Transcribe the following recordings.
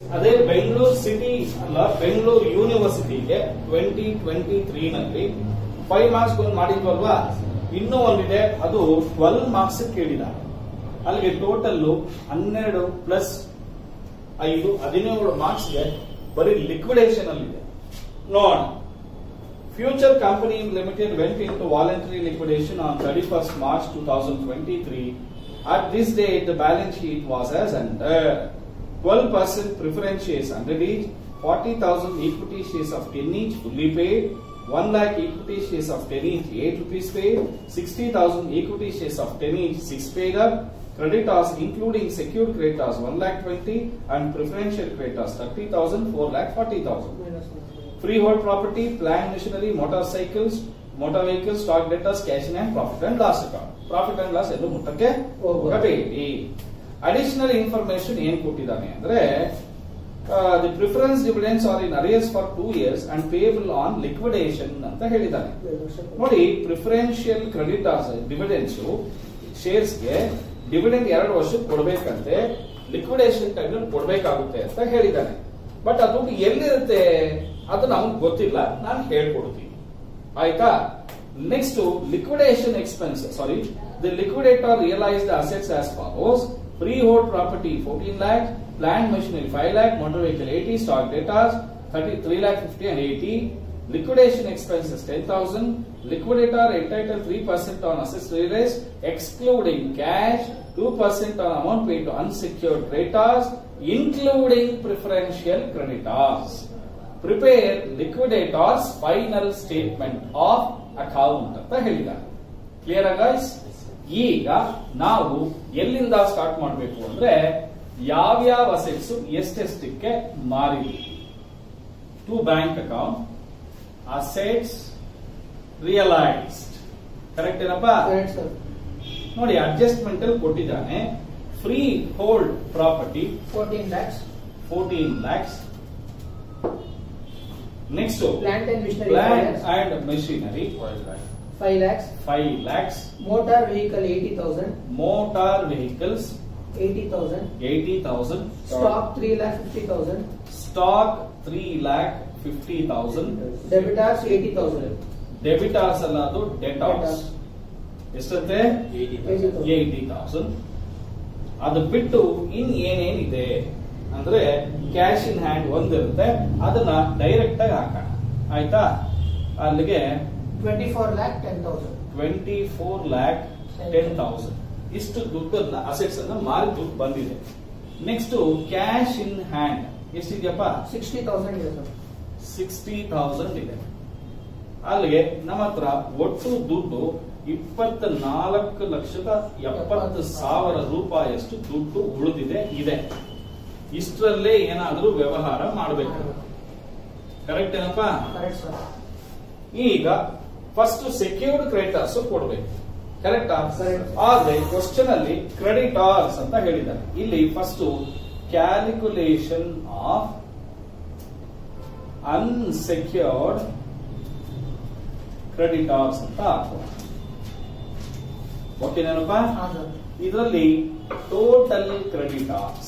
ಅದೇ ಬೆಂಗಳೂರು ಸಿಟಿ ಅಲ್ಲ ಬೆಂಗಳೂರು ಯೂನಿವರ್ಸಿಟಿಗೆ ಟ್ವೆಂಟಿ ಟ್ವೆಂಟಿ ತ್ರೀ ನಲ್ಲಿ ಫೈವ್ ಮಾರ್ಕ್ಸ್ ಒಂದು ಮಾಡಿದ್ವಲ್ವಾ ಇನ್ನೂ ಒಂದಿದೆ ಅದು ಟ್ವೆಲ್ ಮಾರ್ಕ್ಸ್ ಕೇಳಿದ್ದಾರೆ ಅಲ್ಲಿಗೆ ಟೋಟಲ್ ಹನ್ನೆರಡು ಪ್ಲಸ್ ಐದು ಹದಿನೇಳು ಮಾರ್ಕ್ಸ್ಗೆ ಬರೀ ಲಿಕ್ವಿಡೇಷನ್ ಅಲ್ಲಿದೆ ನೋಡೋಣ future company limited went in to voluntary liquidation on thirty first March two thousand twenty three at this date the balance sheet was as under 12% preference shares 100 each, 40,000 equity shares of 10 each fully paid, 1 lakh equity shares of 10 each 8 rupees paid, 60,000 equity shares of 10 each 6 paid up, creditors including secured creditors 1 lakh 20 and preferential creditors 30,000 4 lakh 40,000. Freehold property, plant machinery, motorcycles, motor vehicles, stock debtors, cash in hand, profit and loss account. Profit and loss ಎಲ್ಲೂ ಮುಟ್ಟಕ್ಕೆ ಹೋಗಬೇಡಿ additional information ಏನ್ ಕೊಟ್ಟಿದ್ದಾನೆ ಅಂದ್ರೆ the preference dividends are in arrears for two years and payable on liquidation ಅಂತ ಹೇಳಿದ್ದಾನೆ ನೋಡಿ preferential creditors dividends ಶೇರ್ಸ್ಗೆ dividend ಎರಡು ವರ್ಷಕ್ಕೆ ಕೊಡಬೇಕಂತೆ ಲಿಕ್ವಿಡೇಷನ್ ಟೈಮ್ ಕೊಡಬೇಕಾಗುತ್ತೆ ಅಂತ ಹೇಳಿದ್ದಾನೆ ಬಟ್ ಅದು ಎಲ್ಲಿರುತ್ತೆ ಅದು ನಮ್ಗೆ ಗೊತ್ತಿಲ್ಲ ನಾನು ಹೇಳ್ಕೊಡ್ತೀನಿ ಆಯ್ತಾ next liquidation expense sorry the liquidator realise the assets as follows freehold property 14 lakh, plant machinery 5 lakh, motor vehicle 80, stock data 33 lakh 50 and 80, liquidation expenses 10,000, liquidator entitled 3% on assets realized excluding cash, 2% on amount paid to unsecured creditors, including preferential creditors. Prepare liquidator's final statement of account ಅಂತ ಹೇಳಿದ್ದಾರೆ clear guys ಈಗ ನಾವು ಎಲ್ಲಿಂದ start ಮಾಡಬೇಕು ಅಂದ್ರೆ ಯಾವ್ಯಾವ assets ಎಷ್ಟೆಷ್ಟಕ್ಕೆ ಮಾರಿದ್ವಿ to bank account assets realised correct ಏನಪ್ಪಾ ನೋಡಿ ಅಡ್ಜಸ್ಟ್ಮೆಂಟ್ ಅಲ್ಲಿ ಕೊಟ್ಟಿದ್ದಾನೆ freehold property 14 lakhs. Fourteen lakhs next Plant and machinery. Plant 5 lakhs. And machinery 5 lakhs. Five lakhs Motor vehicle 80,000. Motor vehicles 80,000. Eighty thousand Stock 3 lakh 50,000. Stock three lakh fifty thousand Debitors 80,000. Debitors ಅಲ್ಲ ಅದು ಡೆಟಾರ್ಸ್ ಎಷ್ಟಂತೆ 80,000. Eighty thousand ಅದು ಬಿಟ್ಟು ಇನ್ ಏನೇನಿದೆ ಅಂದ್ರೆ cash in hand ಒಂದಿರುತ್ತೆ ಅದನ್ನ direct ಆಗಿ ಹಾಕೋಣ ಆಯ್ತಾ ಅಲ್ಲಿಗೆ 24 lakh 10,000. Twenty four lakh ten thousand ಇಷ್ಟು ದುಡ್ಡನ್ನ ಅಸೆಟ್ಸ್ ಅನ್ನ ಮಾರಿ ದುಡ್ಡು ಬಂದಿದೆ ನೆಕ್ಸ್ಟ್ ಕ್ಯಾಶ್ ಇನ್ ಹ್ಯಾಂಡ್ ಎಷ್ಟಿದೆಯಪ್ಪ 60,000 ಇದೆ sir. ಸಿಕ್ಸ್ಟಿ ತೌಸಂಡ್ ಇದೆ ಅಲ್ಲಿಗೆ ನಮ್ಮ ಹತ್ರ ಒಟ್ಟು ದುಡ್ಡು ಇಪ್ಪತ್ತ ನಾಲ್ಕು ಲಕ್ಷದ ಎಪ್ಪತ್ತು ಸಾವಿರ ರೂಪಾಯಿಯಷ್ಟು ದುಡ್ಡು ಉಳಿದಿದೆ ಇದೆ ಇಷ್ಟರಲ್ಲೇ ಏನಾದರೂ ವ್ಯವಹಾರ ಮಾಡಬೇಕು ಕರೆಕ್ಟ್ ಏನಪ್ಪಾ Correct sir. ಈಗ ಫಸ್ಟ್ ಸೆಕ್ಯೂರ್ಡ್ ಕ್ರೆಡಿಟರ್ಸ್ ಕೊಡಬೇಕು ಕರೆಕ್ಟಾ Correct. ಆದ್ರೆ ಕ್ವಶನ್ ಅಲ್ಲಿ ಕ್ರೆಡಿಟಾರ್ಸ್ ಅಂತ ಹೇಳಿದ್ದಾರೆ ಇಲ್ಲಿ first calculation of unsecured creditors ಅಂತ ಹಾಕೋಣ ಓಕೆನೇನಪ್ಪ ಹಾ sir. ಇದರಲ್ಲಿ ಟೋಟಲ್ ಕ್ರೆಡಿಟಾರ್ಸ್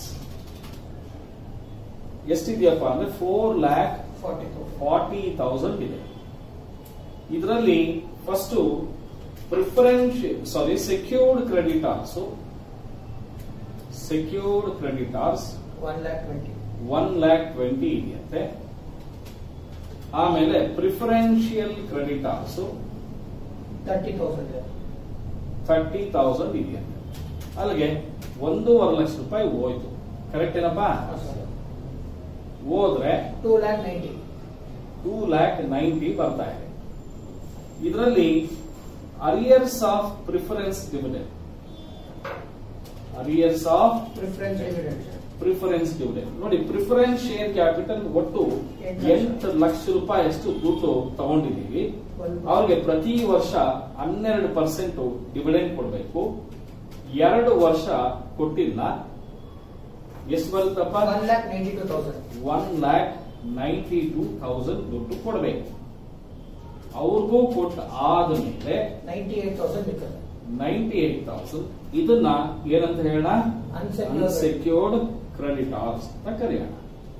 ಎಷ್ಟಿದೆಯಪ್ಪ ಅಂದ್ರೆ ಫೋರ್ ಲ್ಯಾಕ್ 40,000. ಫಾರ್ಟಿ ತೌಸಂಡ್ ಇದೆ ಇದರಲ್ಲಿ first preference sorry secured creditors secured creditors 1 lakh 20. One lakh twenty ಇದೆಯಂತೆ ಆಮೇಲೆ ಪ್ರಿಫರೆನ್ಷಿಯಲ್ ಕ್ರೆಡಿಟಾರ್ಸ್ 30,000 ಇದೆ. ಥರ್ಟಿ ತೌಸಂಡ್ ಇದೆಯಂತೆ ಅಲ್ಲಿಗೆ ಒಂದೂವರೆ ಲಕ್ಷ ರೂಪಾಯಿ ಹೋಯ್ತು ಕರೆಕ್ಟ್ ಏನಪ್ಪಾ ಹಾ sir. ಹೋದ್ರೆ 2 lakh 90. ಟೂ ಲ್ಯಾಕ್ ನೈಂಟಿ ಬರ್ತಾ ಇದೆ ಇದರಲ್ಲಿ arrears of preference dividend arrears of Preference dividend. sir. Preference dividend ನೋಡಿ ಪ್ರಿಫರೆನ್ಸ್ ಶೇರ್ ಕ್ಯಾಪಿಟಲ್ ಒಟ್ಟು ಎಂಟು ಲಕ್ಷ. ಎಂಟು ಲಕ್ಷ ರೂಪಾಯಿ ಅಷ್ಟು ದುಡ್ಡು ತಗೊಂಡಿದ್ದೀವಿ ಒಂದು ಅವ್ರಿಗೆ ಪ್ರತಿ ವರ್ಷ ಹನ್ನೆರಡು ಪರ್ಸೆಂಟ್ ಡಿವಿಡೆಂಡ್ ಕೊಡಬೇಕು ಎರಡು ವರ್ಷ ಕೊಟ್ಟಿಲ್ಲ ಎಷ್ಟು ಬರುತ್ತಪ್ಪ 1 lakh 92,000. One lakh ninety two thousand ದುಡ್ಡು ಕೊಡಬೇಕು ಅವ್ರಿಗೂ ಕೊಟ್ಟ ಆದ್ಮೇಲೆ 98,000 ಬೇಕಾದ್ರೆ. ನೈಂಟಿ ಏಟ್ ತೌಸಂಡ್ ಇದನ್ನ ಏನಂತ ಹೇಳೋಣ Unsecured. ಅನ್ಸೆಕ್ಯೂರ್ಡ್ ಕ್ರೆಡಿಟಾರ್ಸ್ ಅಂತ ಕರೆಯೋಣ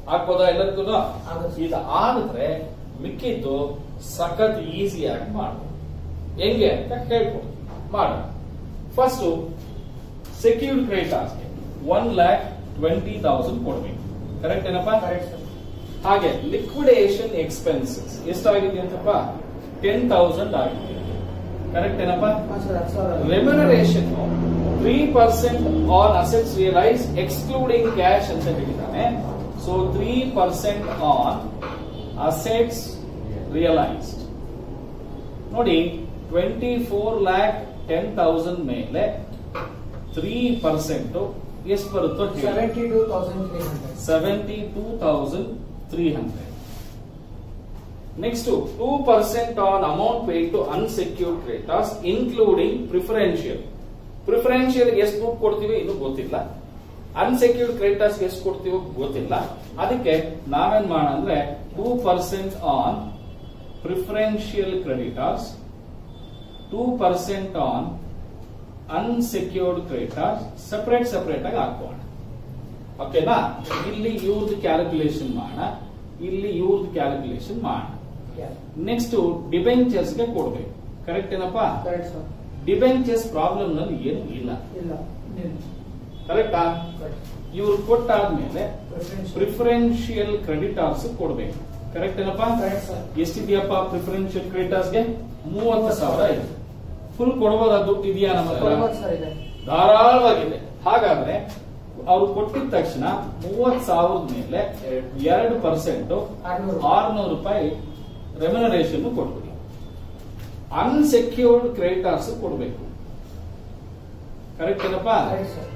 ಹಾಕ್ಬೋದಾ ಎಲ್ಲರಿಗೂ ಆಗುತ್ತೆ. ಇದು ಆದ್ರೆ ಮಿಕ್ಕಿದ್ದು ಸಖತ್ ಈಸಿಯಾಗಿ ಮಾಡು ಹೆಂಗೆ ಅಂತ ಹೇಳ್ಕೊಡ್ತೀನಿ ಮಾಡು ಫಸ್ಟ್ ಸೆಕ್ಯೂರ್ಡ್ ಕ್ರೆಡಿಟಾರ್ಸ್ಗೆ ಒನ್ ಲ್ಯಾಕ್ ಟ್ವೆಂಟಿ ತೌಸಂಡ್ ಕೊಡ್ಬೇಕು ಕರೆಕ್ಟ್ ಏನಪ್ಪಾ ಕರೆಕ್ಟ್ ಸರ್ ಹಾಗೆ ಲಿಕ್ವಿಡೇಷನ್ ಎಕ್ಸ್ಪೆನ್ಸಸ್ ಎಷ್ಟಾಗಿದೆ ಅಂತಪ್ಪ ಟೆನ್ ತೌಸಂಡ್ ಆಗಿದೆ ಕರೆಕ್ಟ್ ಏನಪ್ಪಾ ಹಾಂ ಸರ್ ಹತ್ತು ಸಾವಿರ remuneration three percent on assets realise excluding cash ಅಂತ ಹೇಳಿದ್ದಾನೆ so three percent on assets realised ನೋಡಿ twenty four lakh ten thousand ಮೇಲೆ ತ್ರೀ ಪರ್ಸೆಂಟ್ ಎಷ್ಟು ಬರುತ್ತೋ seventy two thousand three hundred seventy two thousand three hundred next two percent on amount paid to unsecured creditors including preferential preferential ಎಷ್ಟು ದುಡ್ಡು ಕೊಡ್ತೀವಿ ಇದು ಗೊತ್ತಿಲ್ಲ unsecured creditors ಎಷ್ಟು ಕೊಡ್ತೀವೋ ಗೊತ್ತಿಲ್ಲ ಅದಕ್ಕೆ ನಾವೇನ್ ಮಾಡೋಣ ಅಂದ್ರೆ two percent on preferential creditors two percent on unsecured creditors separate separate ಆಗಿ ಹಾಕೋಣ ಓಕೆನಾ ಇಲ್ಲಿ ಇವ್ರದ್ದು ಕ್ಯಾಲ್ಕುಲೇಷನ್ ಮಾಡೋಣ ಇಲ್ಲಿ ಇವ್ರದ್ದು ಕ್ಯಾಲ್ಕುಲೇಷನ್ ಮಾಡೋಣ ನೆಕ್ಸ್ಟ್ ಡಿಬೆಂಚರ್ಸ್ ಗೆ ಕೊಡ್ಬೇಕು ಕರೆಕ್ಟ್ ಏನಪ್ಪಾ ಕರೆಕ್ಟ್ ಸರ್ ಡಿಬೆಂಚರ್ಸ್ ಪ್ರಾಬ್ಲಮ್ ನಲ್ಲಿ ಏನು ಇಲ್ಲ ಇಲ್ಲ ಕರೆಕ್ಟಾ ಕರೆಕ್ಟ್ ಇವ್ರು ಕೊಟ್ಟಾದ್ಮೇಲೆ ಪ್ರಿಫರೆನ್ಸ್ ಪ್ರಿಫರೆನ್ಷಿಯಲ್ ಕ್ರೆಡಿಟರ್ಸ್ ಕೊಡ್ಬೇಕು ಕರೆಕ್ಟ್ ಏನಪ್ಪಾ ಕರೆಕ್ಟ್ ಸರ್ ಎಷ್ಟಿದೆಯಪ್ಪ ಪ್ರಿಫರೆನ್ಷಿಯಲ್ ಕ್ರೆಡಿಟರ್ಸ್ ಗೆ ಮೂವತ್ತು ಸಾವಿರ ಇದೆ ಫುಲ್ ಕೊಡ್ಬೋದಾ ದುಡ್ಡು ಇದೆಯಾ ನಮ್ಮ ಹತ್ರ ಕೊಡ್ಬೋದು ಸರ್ ಇದೆ ಧಾರಾಳವಾಗಿದೆ ಹಾಗಾದ್ರೆ ಅವ್ರು ಕೊಟ್ಟಿದ ತಕ್ಷಣ ಮೂವತ್ ಸಾವಿರದ ಮೇಲೆ ಎರಡು ಪರ್ಸೆಂಟ್ ಆರ್ನೂರು ಆರ್ನೂರು ರೂಪಾಯಿ ರೆಮ್ಯುನರೇಷನ್ ಕೊಟ್ಬಿಡಿ ಅನ್ಸೆಕ್ಯೂರ್ಡ್ ಕ್ರೆಡಿಟರ್ಸ್ ಕೊಡ್ಬೇಕು ಕರೆಕ್ಟ್ ಏನಪ್ಪ ಕರೆಕ್ಟ್ ಸರ್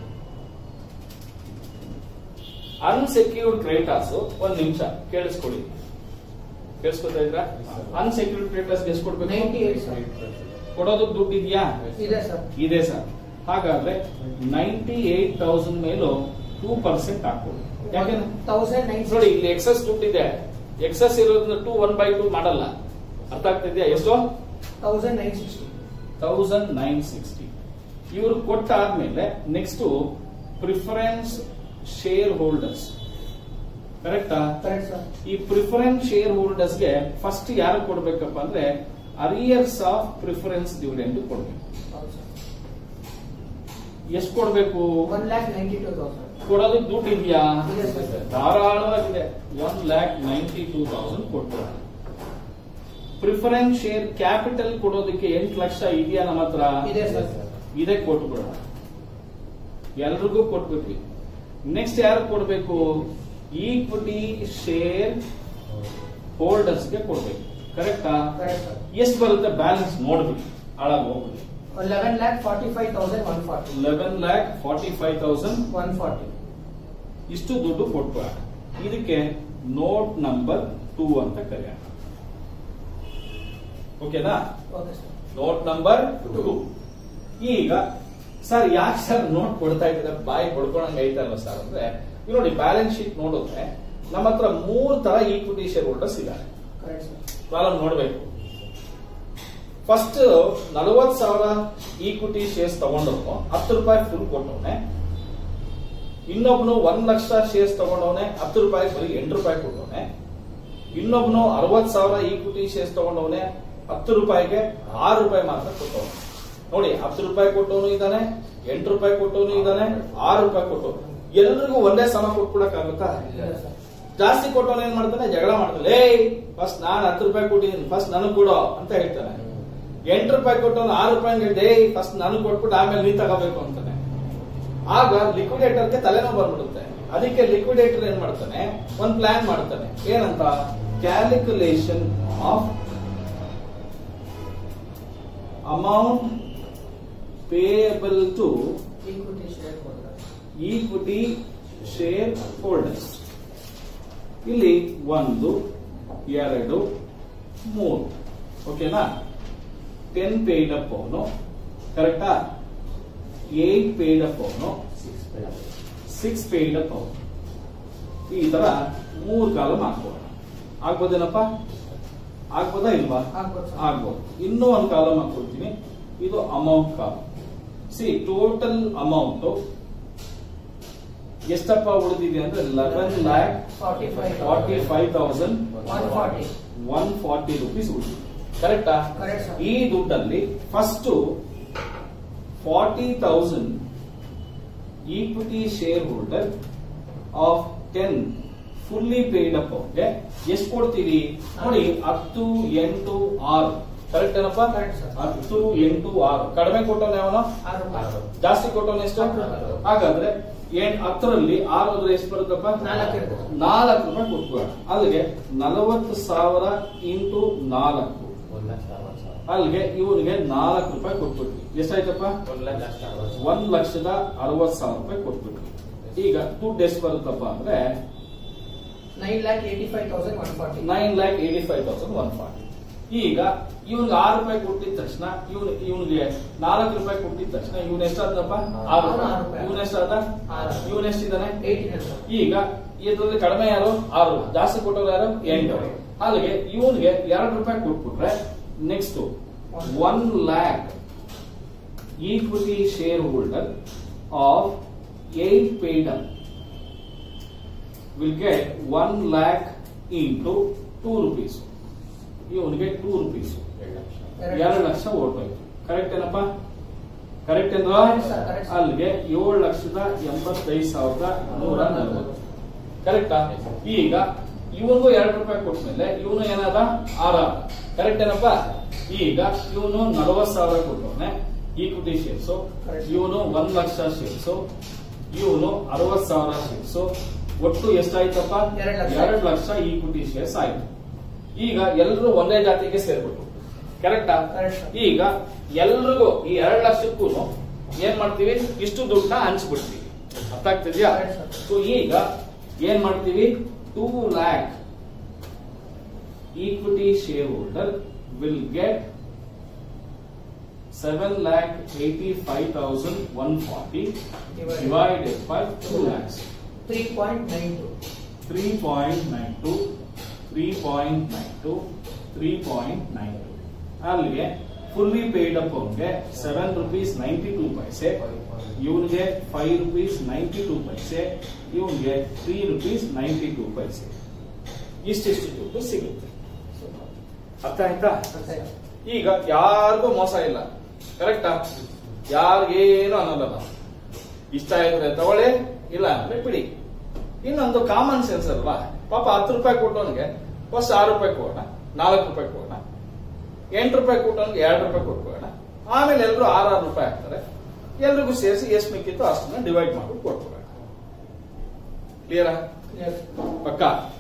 ಅನ್ಸೆಕ್ಯೂರ್ಡ್ ಕ್ರೆಡಿಟರ್ಸ್ ಒಂದ್ ನಿಮಿಷ ಕೇಳಿಸ್ಕೊಡಿ ಕೇಳಿಸ್ಕೊತಾ ಇದ್ರ ಅನ್ಸೆಕ್ಯೂರ್ಡ್ ಕ್ರೆಡಿಟರ್ಸ್ ಎಷ್ಟು ಕೊಡ್ಬೇಕು ನೈಂಟಿ ಏಟ್ ಸರ್ ಕೊಡೋದಕ್ಕೆ ದುಡ್ಡು ಇದೆಯಾ ಇದೆ ಸರ್ ಇದೆ ಸರ್ ಹಾಗಾದ್ರೆ ನೈಂಟಿ ಏಟ್ ತೌಸಂಡ್ ಮೇಲೂ ಟೂ ಪರ್ಸೆಂಟ್ ಹಾಕ್ಬೋದು ಯಾಕೆಂದ್ರೆ ತೌಸಂಡ್ ನೈನ್ ನೋಡಿ ಇಲ್ಲಿ ಎಕ್ಸಸ್ ದುಡ್ಡಿದೆ ಎಕ್ಸಸ್ ಇರೋದ್ರಿಂದ ಟೂ ಒನ್ ಬೈ ಟೂ ಮಾಡಲ್ಲ ಅರ್ಥ ಆಗ್ತಿದ್ಯಾ ಎಷ್ಟು thousand nine sixty thousand nine sixty ಇವರು ಕೊಟ್ಟಾದ್ಮೇಲೆ ನೆಕ್ಸ್ಟ್ ಪ್ರಿಫರೆನ್ಸ್ ಶೇರ್ ಹೋಲ್ಡರ್ಸ್ ಕರೆಕ್ಟಾ ಕರೆಕ್ಟ್ ಸರ್ ಈ ಪ್ರಿಫರೆನ್ಸ್ ಶೇರ್ ಹೋಲ್ಡರ್ಸ್ ಗೆ ಫಸ್ಟ್ ಯಾರು ಕೊಡ್ಬೇಕಪ್ಪ ಅಂದ್ರೆ ಅರಿಯರ್ಸ್ ಆಫ್ ಪ್ರಿಫರೆನ್ಸ್ ಡಿವಿಡೆಂಡ್ ಕೊಡ್ಬೇಕು ಹೌದು ಸರ್ ಎಷ್ಟು ಕೊಡ್ಬೇಕು one lakh ninety two thousand ಕೊಡೋದಕ್ಕೆ ದುಡ್ಡು ಇದೆಯಾ ಇದೆ ಸರ್. ಧಾರಾಳವಾಗಿದೆ one lakh ninety two thousand ಕೊಟ್ಟು ಪ್ರಿಫರೆನ್ಸ್ ಶೇರ್ ಕ್ಯಾಪಿಟಲ್ ಕೊಡೋದಕ್ಕೆ ಎಂಟು ಲಕ್ಷ ಇದೆಯಾ ನಮ್ಮ ಹತ್ರ ಇದೆ ಸರ್ ಇದೇ ಕೊಟ್ಬಿಡೋಣ ಎಲ್ರಿಗೂ ಕೊಟ್ಬಿಟ್ವಿ ನೆಕ್ಸ್ಟ್ ಯಾರು ಕೊಡ್ಬೇಕು ಈಕ್ವಿಟಿ ಶೇರ್ ಹೋಲ್ಡರ್ಸ್ಗೆ ಕೊಡ್ಬೇಕು ಕರೆಕ್ಟಾ ಕರೆಕ್ಟ್ ಸರ್ ಎಷ್ಟು ಬರುತ್ತೆ ಬ್ಯಾಲೆನ್ಸ್ ನೋಡ್ಬಿಡಿ ಹಾಳಾಗಿ ಹೋಗ್ಬಿಡಿ eleven lakh forty five thousand one forty eleven lakh forty five thousand one forty ಇಷ್ಟು ದುಡ್ಡು ಕೊಟ್ಬಿಡ ಇದಕ್ಕೆ ನೋಟ್ ನಂಬರ್ ಟೂ ಅಂತ ಕರೆಯೋಣ ಓಕೆನಾ okay sir note number two ಈಗ ಸರ್ ಯಾಕೆ ಸರ್ ನೋಟ್ ಕೊಡ್ತಾ ಇದ್ದೀರಾ ಬಾಯಿ ಹೊಡ್ಕೊಳಂಗ್ ಐತಲ್ವ ಸರ್ ಅಂದ್ರೆ ಈಗ ನೋಡಿ ಬ್ಯಾಲೆನ್ಸ್ ಶೀಟ್ ನೋಡಿದ್ರೆ ನಮ್ಮ ಹತ್ರ ಮೂರ್ ತರ ಈಕ್ವಿಟಿ ಶೇರ್ ಹೋಲ್ಡರ್ಸ್ ಇದ್ದಾರೆ ಕರೆಕ್ಟ್ ಸರ್ ಕಾಲಮ್ ನೋಡ್ಬೇಕು ಫಸ್ಟ್ ನಲವತ್ ಸಾವಿರ ಈಕ್ವಿಟಿ ಶೇರ್ಸ್ ತಗೊಂಡವನು ಹತ್ತು ರೂಪಾಯಿ ಫುಲ್ ಕೊಟ್ಟವನೆ ಇನ್ನೊಬ್ನು ಒಂದ್ ಲಕ್ಷ ಶೇರ್ಸ್ ತಗೊಂಡವನೆ ಹತ್ತು ರೂಪಾಯಿ ಬರೀ ಎಂಟು ರೂಪಾಯಿ ಕೊಟ್ಟವನೆ ಇನ್ನೊಬ್ನು ಅರವತ್ ಸಾವಿರ ಈಕ್ವಿಟಿ ಶೇರ್ಸ್ ತಗೊಂಡವನೆ ಹತ್ತು ರೂಪಾಯಿಗೆ ಆರು ರೂಪಾಯಿ ಮಾತ್ರ ಕೊಟ್ಟವನು ನೋಡಿ ಹತ್ತು ರೂಪಾಯಿ ಕೊಟ್ಟವನು ಇದ್ದಾನೆ ಎಂಟು ರೂಪಾಯಿ ಕೊಟ್ಟವನು ಇದ್ದಾನೆ ಆರು ರೂಪಾಯಿ ಕೊಟ್ಟವನು ಎಲ್ರಿಗೂ ಒಂದೇ ಸಮ ಕೊಟ್ಬಿಡಕ್ಕಾಗುತ್ತಾ ಇಲ್ಲ ಸರ್ ಜಾಸ್ತಿ ಕೊಟ್ಟವನು ಏನ್ ಮಾಡ್ತಾನೆ ಜಗಳ ಮಾಡ್ತಾನೆ ಏ ಫಸ್ಟ್ ನಾನ್ ಹತ್ತು ರೂಪಾಯಿ ಕೊಟ್ಟಿದ್ದೀನಿ ಫಸ್ಟ್ ನನಗ್ ಕೊಡೋ ಅಂತ ಹೇಳ್ತಾನೆ ಎಂಟು ರೂಪಾಯಿ ಕೊಟ್ಟವನು ಆರು ರೂಪಾಯಿ ಡೇ ಫಸ್ಟ್ ನನಗ್ ಕೊಟ್ಬಿಟ್ಟು ಆಮೇಲೆ ನೀ ತಗೋಬೇಕು ಅಂತಾನೆ ಆಗ ಲಿಕ್ವಿಡೇಟರ್ಗೆ ತಲೆನೋವು ಬಂದ್ಬಿಡುತ್ತೆ ಅದಕ್ಕೆ ಲಿಕ್ವಿಡೇಟರ್ ಏನ್ ಮಾಡ್ತಾನೆ ಒಂದ್ ಪ್ಲಾನ್ ಮಾಡ್ತಾನೆ ಏನಂತ calculation of amount payable to equity shareholder equity shareholders ಇಲ್ಲಿ ಒಂದು ಎರಡು ಮೂರು ಓಕೆನಾ ಟೆನ್ ಪೇಯ್ಡ್ ಅಪ್ ಅವನು ಕರೆಕ್ಟಾ ಏಟ್ ಪೇಯ್ಡ್ ಅಪ್ ಅವನು ಸಿಕ್ಸ್ ಪೇಯ್ಡ್ ಅಪ್ ಅವನು ಈ ತರ ಮೂರು ಕಾಲಮ್ ಹಾಕೋಣ ಆಗ್ಬೋದೇನಪ್ಪ ಆಗ್ಬೋದಾ ಇಲ್ವಾ ಆಗ್ಬೋದು ಸರ್ ಆಗ್ಬೋದು ಇನ್ನೂ ಒಂದು ಕಾಲಮ್ ಹಾಕೊಳ್ತೀನಿ ಇದು amount column C total amount ಎಷ್ಟಪ್ಪ ಉಳಿದಿದೆ ಅಂದ್ರೆ eleven lakh forty five forty five thousand one forty one forty rupees ಉಳಿದಿದೆ ಕರೆಕ್ಟಾ ಕರೆಕ್ಟ್ ಸರ್ ಈ ದುಡ್ಡಲ್ಲಿ first forty thousand equity shareholder of ten fully paid up ಅವ್ರಿಗೆ ಎಷ್ಟು ಕೊಡ್ತೀವಿ ನೋಡಿ ಹತ್ತು ಎಂಟು ಆರು ಕರೆಕ್ಟ್ ಏನಪ್ಪ Correct, sir. ಹತ್ತು ಎಂಟು ಆರು ಕಡಿಮೆ ಕೊಟ್ಟವನ ಯಾವನ ಆರು ರೂಪಾಯಿ ಜಾಸ್ತಿ ಕೊಟ್ಟವನ ಎಷ್ಟು ಹತ್ತು. ಹಾಗಾದ್ರೆ ಏನ್ ಹತ್ತರಲ್ಲಿ ಆರು ಅಂದ್ರೆ ಎಷ್ಟು ಬರುತ್ತಪ್ಪ ನಾಲ್ಕು ಇರ್ತದೆ. ನಾಲ್ಕು ರೂಪಾಯಿ ಕೊಟ್ಬಿಡ ಅಲ್ಲಿಗೆ ನಲವತ್ತು ಸಾವಿರ ಇಂಟು ನಾಲ್ಕು ಅಲ್ಲಿಗೆ ಇವನಿಗೆ ನಾಲ್ಕು ರೂಪಾಯಿ ಕೊಟ್ಬಿಟ್ವಿ ಎಷ್ಟಾಯ್ತಪ್ಪ ಒಂದ್ ಲಕ್ಷದ ಅರವತ್ ಸಾವಿರ ರೂಪಾಯಿ ಕೊಟ್ಬಿಟ್ವಿ ಈಗ ದುಡ್ಡು ಎಷ್ಟು ಬರುತ್ತಪ್ಪ ಅಂದ್ರೆ nine lakh eighty five thousand one forty nine lakh eighty five thousand one forty ಈಗ ಇವನ್ಗೆ ಆರು ರೂಪಾಯಿ ಕೊಟ್ಟಿದ ತಕ್ಷಣ ಇವನು ಇವನಿಗೆ ನಾಲ್ಕು ರೂಪಾಯಿ ಕೊಟ್ಟಿದ ತಕ್ಷಣ ಇವನ್ ಎಷ್ಟಾದಪ್ಪ ಆರು ಆರು ರೂಪಾಯಿ ರೂಪಾಯಿ. ಇವನ್ ಎಷ್ಟಾದ ಆರು. ಇವನ್ ಎಷ್ಟಿದ್ದಾನೆ ಏಯ್ಟೀನ್ ಹಂಡ್ರೆಡ್ ಈಗ ಇದ್ರಲ್ಲಿ ಕಡಿಮೆ ಯಾರು ಆರು ಜಾಸ್ತಿ ಕೊಟ್ಟವ್ರು ಯಾರು ಎಂಟು ಅಲ್ಲಿಗೆ ಇವನ್ಗೆ ಎರಡು ರೂಪಾಯಿ ಕೊಟ್ಬಿಟ್ರೆ next one lakh equity shareholder of eight paid up will get one lakh into two rupees ಇವನಿಗೆ ಟೂ ರುಪೀಸ್ ಎರಡು ಲಕ್ಷ ಓಡ್ಬೇಕು ಕರೆಕ್ಟ್ ಏನಪ್ಪ ಕರೆಕ್ಟ್ ಏನ್ರ Correct, sir, correct, sir. ಅಲ್ಲಿಗೆ ಏಳು ಲಕ್ಷದ ಎಂಬತ್ತೈದು ಸಾವಿರದ ನೂರ ನಲವತ್ತು ಕರೆಕ್ಟಾ ಈಗ ಇವನಿಗೂ ಎರಡು ರೂಪಾಯಿ ಕೊಟ್ಮೇಲೆ ಇವನು ಏನಾದ ಆರ ಕರೆಕ್ಟ್ ಏನಪ್ಪ ಈಗ ಇವನು ನಲವತ್ ಸಾವಿರ ಕೊಟ್ಟವನೆ ಈಕ್ವಿಟಿ ಶೇರ್ಸ್ Correct. ಇವನು ಒಂದ್ ಲಕ್ಷ ಶೇರ್ಸ್ ಇವನು ಅರವತ್ ಸಾವಿರ ಶೇರ್ಸ್ ಒಟ್ಟು ಎಷ್ಟಾಯ್ತಪ್ಪ ಎರಡ್ ಲಕ್ಷ. ಎರಡು ಲಕ್ಷ ಈಕ್ವಿಟಿ ಶೇರ್ಸ್ ಆಯ್ತು ಈಗ ಎಲ್ಲರೂ ಒಂದೇ ಜಾತಿಗೆ ಸೇರ್ಬಿಟ್ರು ಕರೆಕ್ಟಾ Correct, sir. ಈಗ ಎಲ್ರಿಗೂ ಈ ಎರಡು ಲಕ್ಷಕ್ಕೂ ಏನ್ ಮಾಡ್ತೀವಿ ಇಷ್ಟು ದುಡ್ಡನ್ನ ಹಂಚ್ಬಿಡ್ತೀವಿ ಅರ್ಥ ಆಗ್ತಿದ್ಯಾ Correct, sir. ಸೊ ಈಗ ಏನ್ ಮಾಡ್ತೀವಿ two lakh equity shareholder will get seven lakh eighty five thousand one forty divided by two lakhs three point nine two three point nine two three point nine two three point nine two ಅಲ್ಲಿಗೆ fully paid up ಅವನ್ಗೆ seven rupees ninety two paise ಇವನಿಗೆ five rupees ninety two paise ಇವನಿಗೆ three rupees ninety two paise ಇಷ್ಟಿಷ್ಟು ದುಡ್ಡು ಸಿಗುತ್ತೆ ಅರ್ಥ ಆಯ್ತಾ ಈಗ ಯಾರಿಗೂ ಮೋಸ ಇಲ್ಲ ಕರೆಕ್ಟಾ ಯಾರಿಗೇನು ಅನ್ನಲ್ಲ ನಾವು ಇಷ್ಟ ಇದ್ರೆ ತಗೊಳ್ಳಿ ಇಲ್ಲ ಅಂದ್ರೆ ಬಿಡಿ ಇನ್ನೊಂದು ಕಾಮನ್ ಸೆನ್ಸ್ ಅಲ್ವಾ ಪಾಪ ಹತ್ತು ರೂಪಾಯಿ ಕೊಟ್ಟವನಿಗೆ ಫಸ್ಟ್ ಆರು ರೂಪಾಯಿ ಕೊಡೋಣ ನಾಲ್ಕು ರೂಪಾಯಿ ಕೊಡೋಣ ಎಂಟು ರೂಪಾಯಿ ಕೊಟ್ಟವನಿಗೆ ಎರಡು ರೂಪಾಯಿ ಕೊಟ್ಕೊಳ್ಳೋಣ ಆಮೇಲೆ ಎಲ್ಲರೂ ಆರಾರು ರೂಪಾಯಿ ಹಾಕ್ತಾರೆ ಎಲ್ರಿಗೂ ಸೇರಿಸಿ ಎಷ್ಟು ಮಿಕ್ಕಿತ್ತು ಅಷ್ಟನ್ನ ಡಿವೈಡ್ ಮಾಡ್ಬಿಟ್ಟು ಕೊಟ್ಕೊಳ್ಳೋಣ ಕ್ಲಿಯರಾ ಪಕ್ಕಾ